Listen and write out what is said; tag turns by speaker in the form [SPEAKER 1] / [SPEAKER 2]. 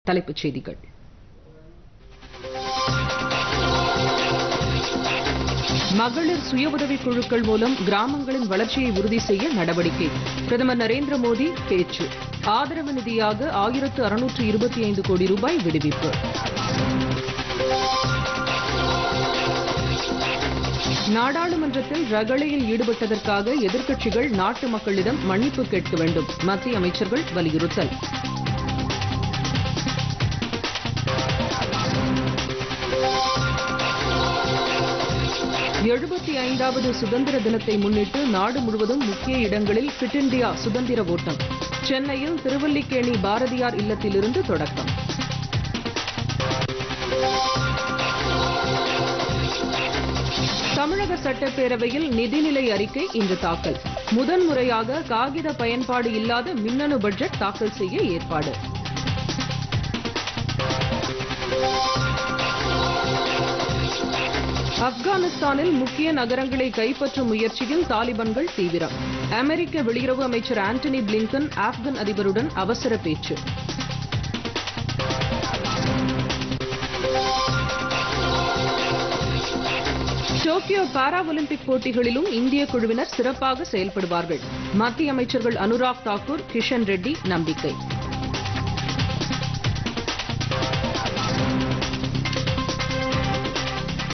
[SPEAKER 1] தலைப்புச் செய்திகள் மகளிர் சுய உதவிக் குழுக்கள் மூலம் கிராமங்களின் வளர்ச்சியை உறுதி செய்ய நடவடிக்கை பிரதமர் நரேந்திர மோடி பேச்சு ஆதரவு நிதியாக ஆயிரத்து அறுநூற்று இருபத்தி ஐந்து கோடி ரூபாய் விடுவிப்பு நாடாளுமன்றத்தில் ரகளையில் ஈடுபட்டதற்காக எதிர்க்கட்சிகள் நாட்டு மக்களிடம் மன்னிப்பு கேட்க வேண்டும் மத்திய அமைச்சர்கள் வலியுறுத்தல் எழுபத்தி ஐந்தாவது சுதந்திர தினத்தை முன்னிட்டு நாடு முழுவதும் முக்கிய இடங்களில் ஃபிட் இண்டியா சுதந்திர ஓட்டம் சென்னையில் திருவல்லிக்கேணி பாரதியார் இல்லத்திலிருந்து தொடக்கம் தமிழக சட்டப்பேரவையில் நிதிநிலை அறிக்கை இன்று தாக்கல் முதன்முறையாக காகித பயன்பாடு இல்லாத மின்னணு பட்ஜெட் தாக்கல் செய்ய ஏற்பாடு ஆப்கானிஸ்தானில் முக்கிய நகரங்களை கைப்பற்றும் முயற்சியில் தாலிபான்கள் தீவிரம் அமெரிக்க வெளியுறவு அமைச்சர் ஆண்டனி பிளிங்கன் ஆப்கன் அதிபருடன் அவசர பேச்சு டோக்கியோ பாரா ஒலிம்பிக் போட்டிகளிலும் இந்திய குழுவினர் சிறப்பாக செயல்படுவார்கள் மத்திய அமைச்சர்கள் அனுராக் தாக்கூர் கிஷன் ரெட்டி நம்பிக்கை